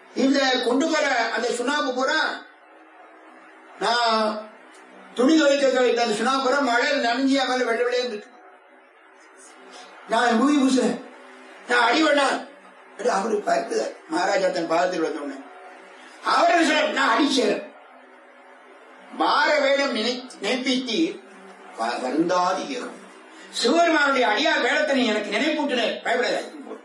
இந்த கொண்டு போற அந்த சுண்ணாம்பு பூரா நான் துணி துவைக்க வைத்த அந்த சுண்ணாம்பு பூரா மழை நனைஞ்சியா மேல வெள்ள வெள்ளையே இருக்கு நான் மூவி பூசுறேன் நான் அடிவண்ணா அவரு பார்த்து மகாராஜா தன் பாதத்தில் வந்தோடனே அவர் என்ன சொல்றார்? நான் அடிச்சேன் மாற வேடம் நினை நினைப்பித்து வ- வருந்தாது ஏறும் சிவபெருமானுடைய அடியார் வேடத்தனை எனக்கு நினைப்பூட்டினர் பயப்படாத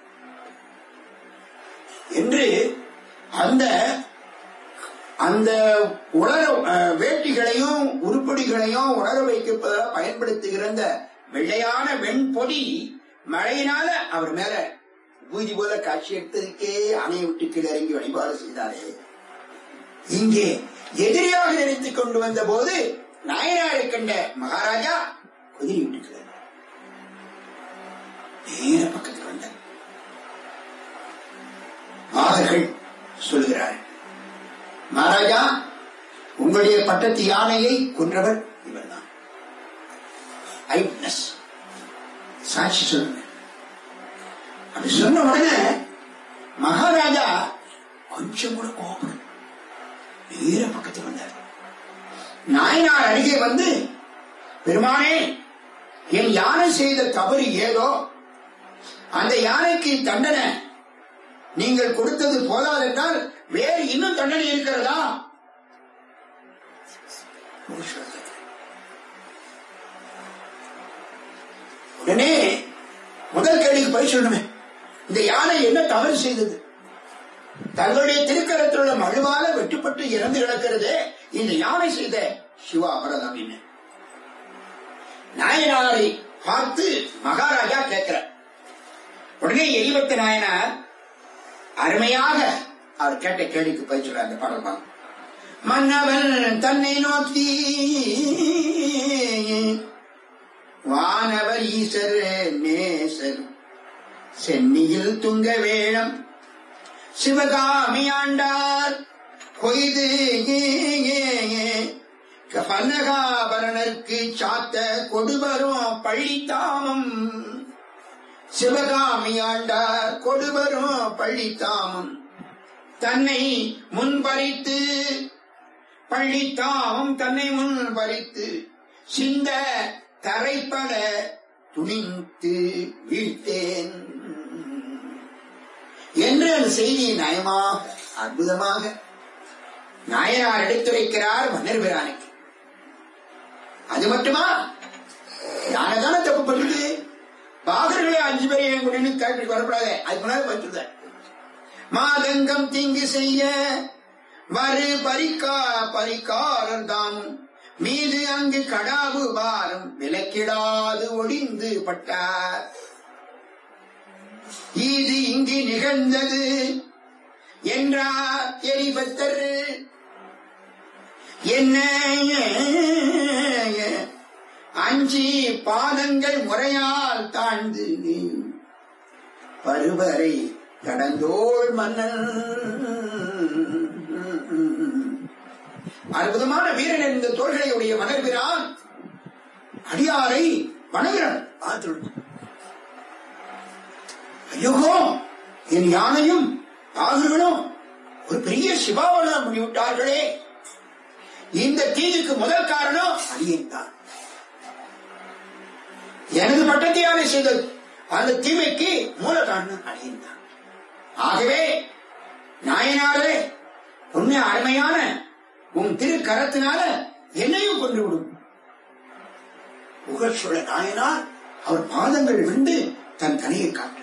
என்று அந்த அந்த உலர அஹ், வேட்டிகளையும் உருப்படிகளையும் உலர வைக்கப்பதாக பயன்படுத்துகிற அந்த வெள்ளையான வெண்பொடி மழையினால அவர் மேல பூஜி போல காட்சி எடுத்ததுக்கே அணையை விட்டு கீழே இறங்கி வழிபாடு செய்தாரே இங்கே எதிரியாக நினைத்துக் கொண்டு வந்த போது நாயனாரை கண்ட மகாராஜா குதிரை விட்டுக்கிறார் நேர பக்கத்தில் வந்தார் மாதர்கள் சொல்கிறார் மகாராஜா உங்களுடைய பட்டத்து யானையை கொன்றவர் இவர்தான் ஐட்னஸ் சாட்சி சொல்லுங்க அப்படி சொன்ன உடனே மகாராஜா கொஞ்சம் கூட கோபம் நேர பக்கத்தில் வந்தார் நாயனார் அருகே வந்து பெருமானே என் யானை செய்த தவறு ஏதோ அந்த யானைக்கு தண்டனை நீங்கள் கொடுத்தது போதாதென்றால் வேறு இன்னும் தண்டனை இருக்கிறதா உடனே முதல் கேள்விக்கு பதில் சொல்லணுமே இந்த யானை என்ன தவறு செய்தது தங்களுடைய திருக்கரத்தில் உள்ள மழுவால வெட்டுப்பட்டு இறந்து கிடக்கிறதே இந்த யானை செய்த சிவா அபராதம் என்ன நாயனாரை பார்த்து மகாராஜா கேட்கிறார் உடனே எலிவத்த நாயனார் அருமையாக அவர் கேட்ட கேள்விக்கு பதில் சொல்றார் அந்த பாடல் பாருங்க. மன்னவன் தன்னை நோக்கி வானவர் ஈசர் நேசர் சென்னியில் துங்க வேளம் சிவகாமி ஆண்டார் கொய்து பன்னகாபரணருக்கு சாத்த கொடுவரும் பள்ளித்தாமம் சிவகாமி ஆண்டார் கொடுவரும் பள்ளித்தாமம் தன்னை முன்பறித்து பள்ளித்தாமம் தன்னை முன்பறித்து சிந்த தரைப்பட துணிந்து வீழ்த்தேன் என்று அந்த செய்தியை நயமாக அற்புதமாக நாயனார் எடுத்துரைக்கிறார் மன்னர் பிரானுக்கு அது மட்டுமா யானைதானே தப்பு பண்ணுது பாகர்களே அஞ்சு பேரை என் கூட கேட்டு வரப்படாத அதுக்கு முன்னாடி வச்சுருந்த மாதங்கம் தீங்கு செய்ய வரு பரிக்கா பரிக்காரர் தாமும் மீது அங்கு கடாவு பாரம் விலக்கிடாது ஒடிந்து பட்டார் இது இங்கு நிகழ்ந்தது என்றார் எரிபத்தர் என்ன அஞ்சி பாதங்கள் முறையால் தாழ்ந்து பருவரை கடந்தோள் மன்னன் அற்புதமான வீரன் இந்த தோள்களை உடைய மணர்கிறான் அடியாரை வணங்குகிறான் பார்த்து ஐயோ என் யானையும் பாகர்களும் ஒரு பெரிய சிவாவனம் பண்ணிவிட்டார்களே இந்த தீங்குக்கு முதல் காரணம் அடியேன் தான் எனது பட்டத்தை யானை செய்தது அந்த தீமைக்கு மூல காரணம் அடியேன் தான் ஆகவே நாயனாரே உண்மை அருமையான உன் திருக்கரத்தினால என்னையும் கொண்டு விடும் புகழ் சொல்ல நாயனார் அவர் பாதங்கள் விழுந்து தன் கனியை காட்ட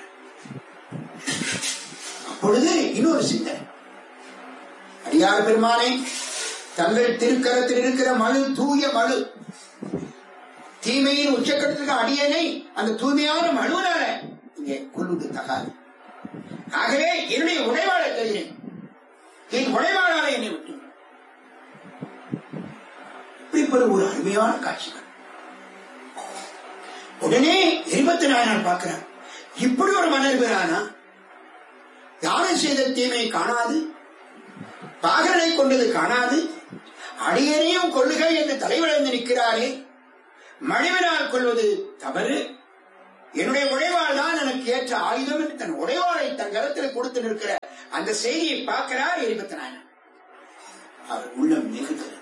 அப்பொழுது இன்னொரு சிந்தனை அடியார் பெருமானே தங்கள் திருக்கரத்தில் இருக்கிற மழு தூய மழு தீமையின் உச்சக்கட்டத்துக்கு அடியனை அந்த தூய்மையான மழுவினால இங்கே கொள்வது தகாது ஆகவே என்னுடைய உடைவாளை தருகிறேன் என் உடைவாளால என்னை விட்டு இப்படி ஒரு அருமையான காட்சிகள் உடனே இருபத்தி நாயனார் பார்க்கிறார் இப்படி ஒரு மன்னர் பேரானா யானை செய்த தீமை காணாது பாகனை கொண்டது காணாது அடியனையும் கொள்ளுக என்று தலைவழந்து நிற்கிறாரே மழிவினால் கொள்வது தவறு என்னுடைய உழைவாள் தான் எனக்கு ஏற்ற ஆயுதம் என்று தன் உழைவாளை தன் கரத்தில் கொடுத்து நிற்கிற அந்த செய்தியை பார்க்கிறார் எரிபத்த நாயனார் அவர் உள்ளம் நெகுகிறது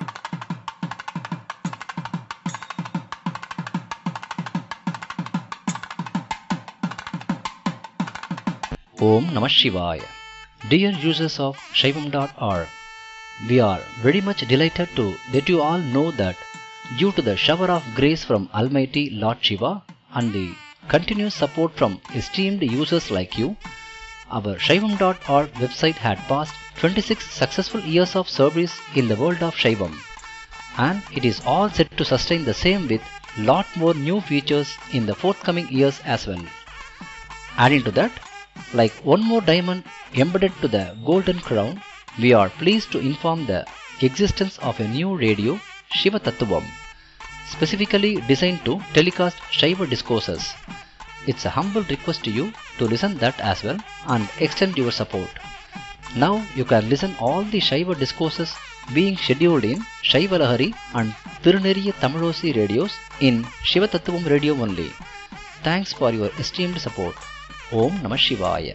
Om Namah Shivaya. Dear users of Shaivam.org, we are very much delighted to let you all know that due to the shower of grace from Almighty Lord Shiva and the continuous support from esteemed users like you, our Shaivam.org website had passed 26 successful years of service in the world of Shaivam and it is all set to sustain the same with lot more new features in the forthcoming years as well. Adding to that, like one more diamond embedded to the golden crown, we are pleased to inform the existence of a new radio, Shiva Tattvam, specifically designed to telecast Shiva discourses. It's a humble request to you to listen that as well and extend your support. Now you can listen all the Shiva discourses being scheduled in Shiva Lahari and Tiruneriya Tamilosi radios in Shiva Tattvam radio only. Thanks for your esteemed support. ஓம் நம சிவாய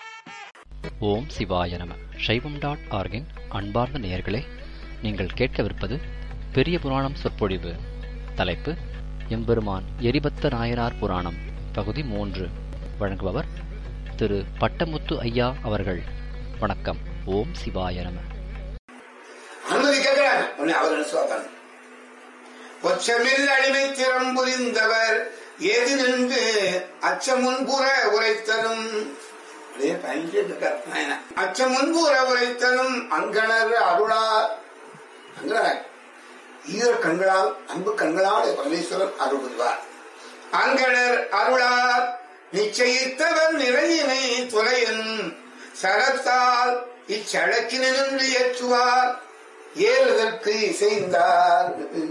ஓம் சிவாய நம சைவம் dot ஆர்கின் அன்பார்ந்த நேயர்களே நீங்கள் கேட்கவிருப்பது பெரிய புராணம் சொற்பொழிவு தலைப்பு எம்பெருமான் எரிபத்த நாயனார் புராணம் பகுதி மூன்று வழங்குபவர் திரு பட்டமுத்து ஐயா அவர்கள் வணக்கம் ஓம் சிவாய நம அனுமதி கேட்கிறார் உடனே அவர் என்ன சொல்றாங்க ஒச்சமில் அடிமை திறம் புரிந்தவர் ஏது நின்று அச்சமுன்புற உரைத்தலும் அப்படியே பயந்து இருக்கார் நாயனா. அச்சமுன்புற உரைத்தலும் அங்கணர் அருளார் அங்கணர் ஈர கண்களால் அன்பு கண்களால் பரமேஸ்வரர் அருள் புரிவார் அங்கணர் அருளார் நிச்சயித்தவர் நிறையினை துறையன் சரத்தால் இச்சழக்கினின்று ஏற்றுவார் ஏறுதற்கு இசைந்தார்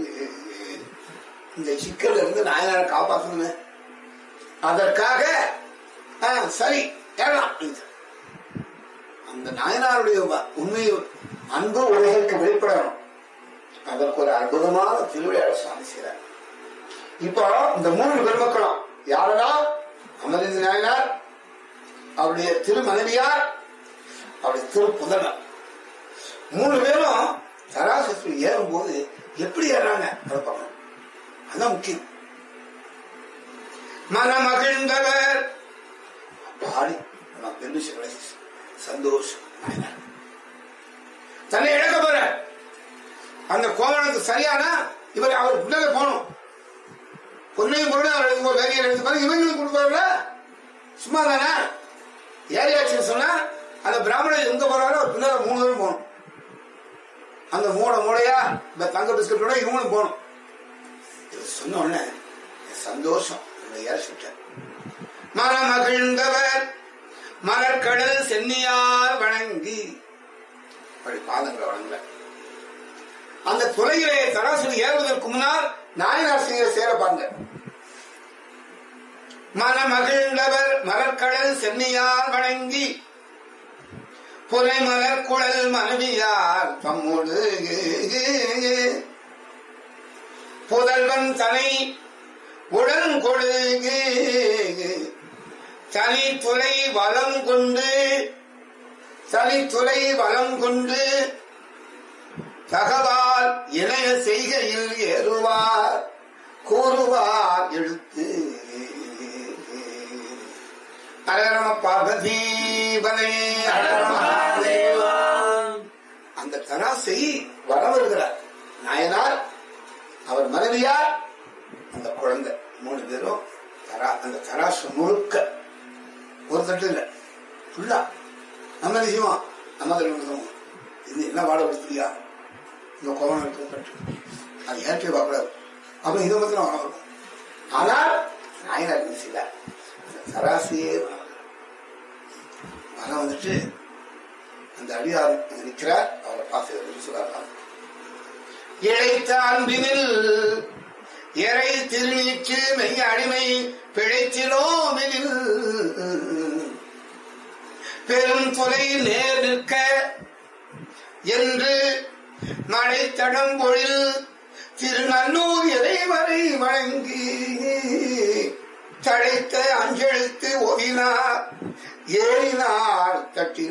இந்த சிக்கல்ல இருந்து நாயனாரை காப்பாற்றணும் அதற்காக ஆ, சரி ஏறலாம் அந்த நாயனாருடைய வ- உண்மை அன்பு உலகிற்கு வெளிப்படணும் அதற்கு ஒரு அற்புதமான திருவிழா சுவாமி செய்கிறார் இப்போ இந்த மூன்று பெருமக்களும் யாரா அமரிந்த நாயனார் அவருடைய திருமனைவியார் அவருடைய திரு புதனர் மூணு பேரும் சராசரி ஏறும்போது எப்படி ஏறாங்க அதை பார்க்கணும் அதான் முக்கியம் மனமகிழ்ந்தவர் பாடி நம்ம பெருமிஷங்களை சந்தோஷம் நாயனார். தன்னை இழக்க போற அந்த கோவணத்துக்கு சரியானா இவர் அவர் பிள்ளைங்க போகணும் பொண்ணையும் பொருளும் அவர் எடுத்து வேலையை எடுத்து பாருங்க இவங்களுக்கு கொடுப்பாருல சும்மா தானே ஏரியாச்சுன்னு சொன்னா அந்த பிராமணர் எங்க போறாரோ அவர் பின்னால மூணு பேரும் போகணும் அந்த மூட மூடையா இந்த தங்க பிஸ்கட்டோட இவங்களும் போகணும் இது சொன்ன உடனே எனக்கு சந்தோஷம் ஏறிட்டார் மனமகிழ்ந்தவர் மலர்கடல் சென்னியார் வணங்கி அப்படி பாதங்களை வணங்கல அந்த துறையிலே சராசரி ஏறுவதற்கு முன்னால் நாயனார் செய்ய சேரப்பாங்க மனமகிழ்ந்தவர் மலர்கடல் சென்னியார் வணங்கி புலை மலர் குழல் மனைவியார் தம்மோடு புதல்வன் தனை உடன் கொடு தனி துளை வலம் கொண்டு தனி துளை வலம் கொண்டு தகவால் இணைய செய்கையில் ஏறுவார் கூறுவார் எழுத்து அரரம பார்வதீபனே அந்த தராசை வர வருகிறார் நாயனார் அவர் மனைவியார் அந்த குழந்தை மூணு பேரும் தரா அந்த தராசு முழுக்க ஒரு தட்டு இல்லை ஃபுல்லா நம்ம என்ன செய்வோம் நம்ம தட்டு இது என்ன வாட கொடுத்துறியா இந்த கோவணம் எடுத்து தட்டு அது ஏற்கே பார்க்கக்கூடாது அப்ப இதை பத்தி நான் வர இருக்கும் ஆனால் நாயனார் என்ன செய்தார் அந்த தராசையே வர வர வந்துட்டு அந்த அடியார் அங்க நிற்கிறார் அவரை பார்த்து சொல்றாரு இழைத்த அன்பினில் இறை திருநீச்சு மெய் அடிமை பிழைத்திலோமெனில் பெரும் துறை நேர் நிற்க என்று மழைத்தடம் பொழில் திருநல்லூர் இறைவரை வழங்கி தழைத்த அஞ்செழுத்து ஒவினார் ஏறினார் தட்டி